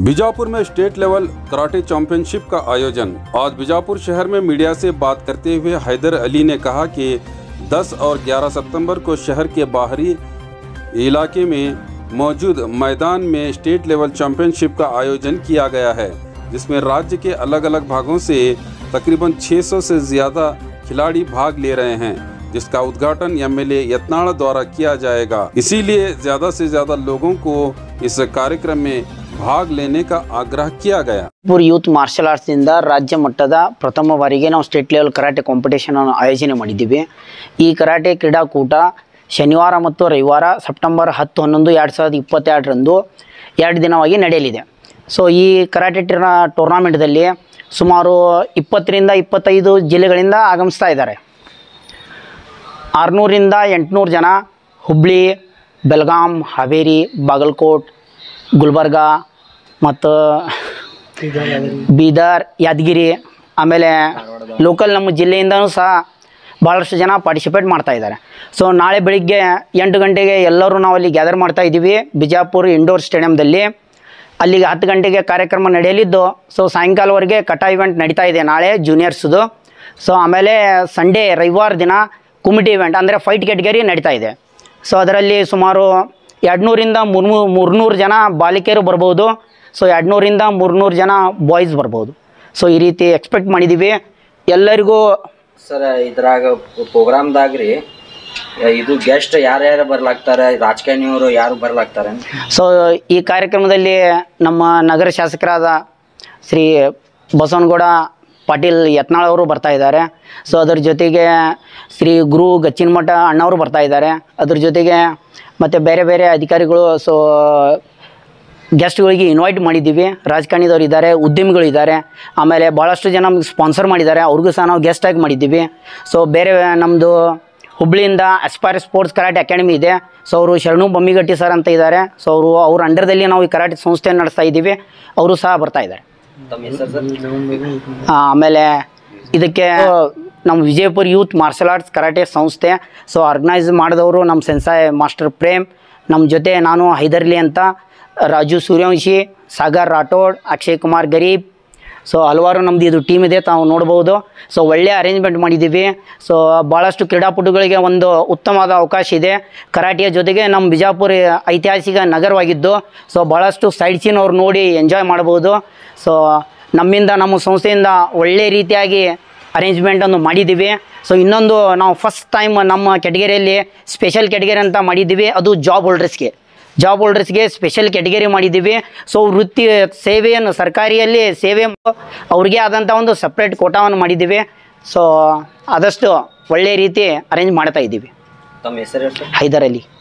बीजापुर में state level karate championship का आयोजन आज बीजापुर शहर में मीडिया से बात करते हुए हैदर अली ने कहा कि 10 और 11 सितंबर को शहर के बाहरी इलाके में मौजूद मैदान में स्टेट लेवल चैंपियनशिप का आयोजन किया गया है जिसमें राज्य के अलग अलग भागों से तकरीबन 600 से ज़्यादा खिलाड़ी भाग ले रहे हैं जिसका उद्घाटन एमएलए यत्नाड़ द्वारा किया जाएगा इसीलिए ज़्यादा से ज़्यादा लोगों को इस कार्यक्रम में भाग लेने का आग्रह किया गया ಪೂರ್ ಯೂತ್ ಮಾರ್ಷಲ್ ಆರ್ಟ್ಸಿಂದ ರಾಜ್ಯ ಮಟ್ಟದ ಪ್ರಥಮ ಬಾರಿಗೆ ನಾವು ಸ್ಟೇಟ್ ಲೆವೆಲ್ ಕರಾಟೆ ಕಾಂಪಿಟೇಷನ್ ಅನ್ನು ಆಯೋಜನೆ ಮಾಡಿದ್ದೀವಿ ಈ ಕರಾಟೆ ಕ್ರೀಡಾಕೂಟ ಶನಿವಾರ ಮತ್ತು ರವಿವಾರ ಸೆಪ್ಟೆಂಬರ್ ಹತ್ತು ಹನ್ನೊಂದು ಎರಡು ಸಾವಿರದ ಇಪ್ಪತ್ತೆರಡರಂದು ಎರಡು ದಿನವಾಗಿ ನಡೆಯಲಿದೆ ಸೊ ಈ ಕರಾಟೆ ಟೂರ್ನಾ ಟೂರ್ನಾಮೆಂಟ್ದಲ್ಲಿ ಸುಮಾರು ಇಪ್ಪತ್ತರಿಂದ ಇಪ್ಪತ್ತೈದು ಜಿಲ್ಲೆಗಳಿಂದ ಆಗಮಿಸ್ತಾ ಇದ್ದಾರೆ ಆರುನೂರಿಂದ ಎಂಟುನೂರು ಜನ ಹುಬ್ಳಿ ಬೆಳಗಾಂ ಹಾವೇರಿ ಬಾಗಲಕೋಟ್ ಗುಲ್ಬರ್ಗ ಮತ್ತು ಬೀದರ್ ಯಾದಗಿರಿ ಆಮೇಲೆ ಲೋಕಲ್ ನಮ್ಮ ಜಿಲ್ಲೆಯಿಂದನೂ ಸಹ ಭಾಳಷ್ಟು ಜನ ಪಾರ್ಟಿಸಿಪೇಟ್ ಮಾಡ್ತಾ ಇದ್ದಾರೆ ಸೊ ನಾಳೆ ಬೆಳಿಗ್ಗೆ ಎಂಟು ಗಂಟೆಗೆ ಎಲ್ಲರೂ ನಾವು ಅಲ್ಲಿ ಗ್ಯಾದರ್ ಮಾಡ್ತಾ ಇದ್ದೀವಿ ಬಿಜಾಪುರ ಇಂಡೋರ್ ಸ್ಟೇಡಿಯಮ್ದಲ್ಲಿ ಅಲ್ಲಿಗೆ ಹತ್ತು ಗಂಟೆಗೆ ಕಾರ್ಯಕ್ರಮ ನಡೆಯಲಿದ್ದು ಸೊ ಸಾಯಂಕಾಲವರೆಗೆ ಕಟ ಇವೆಂಟ್ ನಡೀತಾ ಇದೆ ನಾಳೆ ಜೂನಿಯರ್ಸ್ದು ಸೊ ಆಮೇಲೆ ಸಂಡೇ ರವಿವಾರ ದಿನ ಕುಮಿಟಿ ಇವೆಂಟ್ ಅಂದರೆ ಫೈಟ್ ಕೆಟಗರಿ ನಡೀತಾ ಇದೆ ಸೊ ಅದರಲ್ಲಿ ಸುಮಾರು ಎರಡುನೂರಿಂದ ಮೂರ್ನೂ ಮೂರ್ನೂರು ಜನ ಬಾಲಿಕೆಯರು ಬರ್ಬೋದು ಸೊ ಎರಡುನೂರಿಂದ ಮೂರ್ನೂರು ಜನ ಬಾಯ್ಸ್ ಬರ್ಬೋದು ಸೊ ಈ ರೀತಿ ಎಕ್ಸ್ಪೆಕ್ಟ್ ಮಾಡಿದ್ದೀವಿ ಎಲ್ಲರಿಗೂ ಸರ್ ಇದ್ರಾಗ ಪ್ರೋಗ್ರಾಮ್ದಾಗ ರೀ ಇದು ಗೆಸ್ಟ್ ಯಾರ್ಯಾರು ಬರ್ಲಾಗ್ತಾರೆ ರಾಜಕಾರಣಿಯವರು ಯಾರು ಬರ್ಲಾಗ್ತಾರೆ ಸೊ ಈ ಕಾರ್ಯಕ್ರಮದಲ್ಲಿ ನಮ್ಮ ನಗರ ಶಾಸಕರಾದ ಶ್ರೀ ಬಸವನಗೌಡ ಪಾಟೀಲ್ ಯತ್ನಾಳ್ ಅವರು ಬರ್ತಾ ಇದ್ದಾರೆ ಸೊ ಅದ್ರ ಜೊತೆಗೆ ಶ್ರೀ ಗುರು ಗಚ್ಚಿನಮಠ ಅಣ್ಣವರು ಬರ್ತಾ ಇದ್ದಾರೆ ಅದ್ರ ಜೊತೆಗೆ ಮತ್ತು ಬೇರೆ ಬೇರೆ ಅಧಿಕಾರಿಗಳು ಸೊ ಗೆಸ್ಟ್ಗಳಿಗೆ ಇನ್ವೈಟ್ ಮಾಡಿದ್ದೀವಿ ರಾಜಕಾರಣಿದವ್ರು ಇದ್ದಾರೆ ಉದ್ಯಮಿಗಳು ಇದ್ದಾರೆ ಆಮೇಲೆ ಭಾಳಷ್ಟು ಜನ ನಮ್ಗೆ ಸ್ಪಾನ್ಸರ್ ಮಾಡಿದ್ದಾರೆ ಅವ್ರಿಗೂ ಸಹ ನಾವು ಗೆಸ್ಟಾಗಿ ಮಾಡಿದ್ದೀವಿ ಸೊ ಬೇರೆ ನಮ್ಮದು ಹುಬ್ಳಿಯಿಂದ ಅಸ್ಪೈರ್ ಸ್ಪೋರ್ಟ್ಸ್ ಕರಾಟೆ ಅಕಾಡೆಮಿ ಇದೆ ಸೊ ಅವರು ಶರಣು ಬೊಮ್ಮಿಗಟ್ಟಿ ಸರ್ ಅಂತ ಇದ್ದಾರೆ ಸೊ ಅವರು ಅವ್ರ ಅಂಡರ್ದಲ್ಲಿ ನಾವು ಈ ಕರಾಟೆ ಸಂಸ್ಥೆಯನ್ನು ನಡೆಸ್ತಾ ಇದ್ದೀವಿ ಅವರು ಸಹ ಬರ್ತಾ ಇದ್ದಾರೆ ತಮ್ಮ ಹೆಸರು ಸರ್ ಆ, ಆಮೇಲೆ ಇದಕ್ಕೆ ನಮ್ಮ Vijayapura youth martial arts karate ಸಂಸ್ಥೆ ಸೊ ಆರ್ಗನೈಸ್ ಮಾಡಿದವರು ನಮ್ಮ ಸೆನ್ಸಾಯ್ ಮಾಸ್ಟರ್ ಪ್ರೇಮ್ ನಮ್ಮ ಜೊತೆ ನಾನು ಹೈದರ್ಲಿ ಅಂತ ರಾಜು ಸೂರ್ಯವಂಶಿ ಸಾಗರ್ ರಾಠೋಡ್ ಅಕ್ಷಯ್ ಕುಮಾರ್ ಗರೀಬ್ ಸೊ ಹಲವಾರು ನಮ್ಮದು ಇದು ಟೀಮ್ ಇದೆ ತಾವು ನೋಡ್ಬೋದು ಸೊ ಒಳ್ಳೆಯ ಅರೇಂಜ್ಮೆಂಟ್ ಮಾಡಿದ್ದೀವಿ ಸೊ ಭಾಳಷ್ಟು ಕ್ರೀಡಾಪಟುಗಳಿಗೆ ಒಂದು ಉತ್ತಮವಾದ ಅವಕಾಶ ಇದೆ ಕರಾಟೆಯ ಜೊತೆಗೆ ನಮ್ಮ ಬಿಜಾಪುರ ಐತಿಹಾಸಿಕ ನಗರವಾಗಿದ್ದು ಸೊ ಭಾಳಷ್ಟು ಸೈಡ್ ಸೀನ್ ಅವ್ರು ನೋಡಿ ಎಂಜಾಯ್ ಮಾಡ್ಬೋದು ಸೊ ನಮ್ಮಿಂದ ನಮ್ಮ ಸಂಸ್ಥೆಯಿಂದ ಒಳ್ಳೆ ರೀತಿಯಾಗಿ ಅರೇಂಜ್ಮೆಂಟನ್ನು ಮಾಡಿದ್ದೀವಿ ಸೊ ಇನ್ನೊಂದು ನಾವು ಫಸ್ಟ್ ಟೈಮ್ ನಮ್ಮ ಕೆಟಗರಿಯಲ್ಲಿ ಸ್ಪೆಷಲ್ ಕೆಟಗರಿ ಅಂತ ಮಾಡಿದ್ದೀವಿ ಅದು ಜಾಬ್ ಹೋಲ್ಡರ್ಸ್ಗೆ ಜಾಬ್ ಹೋಲ್ಡರ್ಸ್ಗೆ ಸ್ಪೆಷಲ್ ಕೆಟಗರಿ ಮಾಡಿದ್ದೀವಿ ಸೊ ವೃತ್ತಿ ಸೇವೆಯನ್ನು ಸರ್ಕಾರಿಯಲ್ಲಿ ಸೇವೆ ಮ- ಅವ್ರಿಗೆ ಆದಂಥ ಒಂದು ಸಪ್ರೇಟ್ ಕೋಟಾವನ್ನು ಮಾಡಿದ್ದೀವಿ ಸೊ ಆದಷ್ಟು ಒಳ್ಳೆಯ ರೀತಿ ಅರೇಂಜ್ ಮಾಡ್ತಾ ಇದ್ದೀವಿ ತಮ್ಮ ಹೆಸರು ಸರ್ ಹೈದರಲ್ಲಿ